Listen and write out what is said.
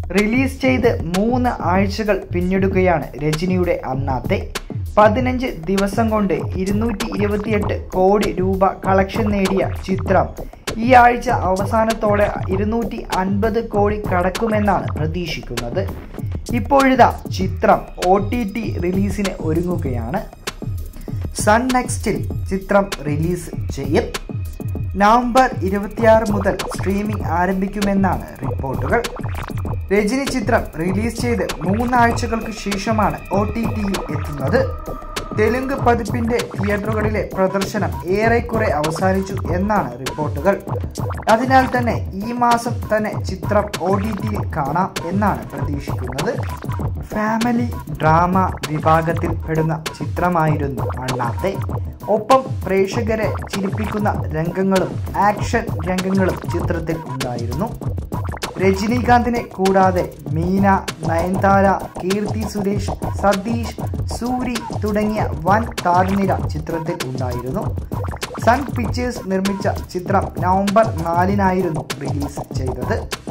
release ചെയ്ത് മൂന്ന് ആഴ്ചകൾ പിന്നിടുകയാണ് രജനിയുടെ അന്നാത്തെ പതിനഞ്ച് ദിവസം കൊണ്ട് ഇരുന്നൂറ്റി ഇരുപത്തിയെട്ട് കോടി രൂപ കളക്ഷൻ നേടിയ ചിത്രം ഈ ആഴ്ച അവസാനത്തോടെ ഇരുന്നൂറ്റി അൻപത് കോടി കടക്കുമെന്നാണ് പ്രതീക്ഷിക്കുന്നത് ഇപ്പോഴിതാ ചിത്രം ഒ ടി ടി റിലീസിന് ഒരുങ്ങുകയാണ് സൺ നെക്സ്റ്റിൽ ചിത്രം റിലീസ് ചെയ്യും നവംബർ ഇരുപത്തിയാറ് മുതൽ സ്ട്രീമിംഗ് ആരംഭിക്കുമെന്നാണ് റിപ്പോർട്ടുകൾ രജനി ചിത്രം റിലീസ് ചെയ്ത് മൂന്നാഴ്ചകൾക്ക് ശേഷമാണ് ഒ ടി ടിയിൽ എത്തുന്നത് തെലുങ്ക് പതിപ്പിന്റെ തിയേറ്ററുകളിലെ പ്രദർശനം ഏറെക്കുറെ അവസാനിച്ചു എന്നാണ് റിപ്പോർട്ടുകൾ അതിനാൽ തന്നെ ഈ മാസം തന്നെ ചിത്രം ഒ ടി ടിയിൽ കാണാം എന്നാണ് പ്രതീക്ഷിക്കുന്നത് ഫാമിലി ഡ്രാമ വിഭാഗത്തിൽ പെടുന്ന ചിത്രമായിരുന്നു അണ്ണാത്തെ ഒപ്പം പ്രേക്ഷകരെ ചിരിപ്പിക്കുന്ന രംഗങ്ങളും ആക്ഷൻ രംഗങ്ങളും ചിത്രത്തിൽ ഉണ്ടായിരുന്നു രജനീകാന്തിനെ കൂടാതെ മീന നയൻതാര കീർത്തി സുരേഷ് സതീഷ് സൂരി തുടങ്ങിയ വൻ താരനിര ചിത്രത്തിൽ ഉണ്ടായിരുന്നു സൺ പിക്ചേഴ്സ് നിർമ്മിച്ച ചിത്രം നവംബർ നാലിനായിരുന്നു റിലീസ് ചെയ്തത്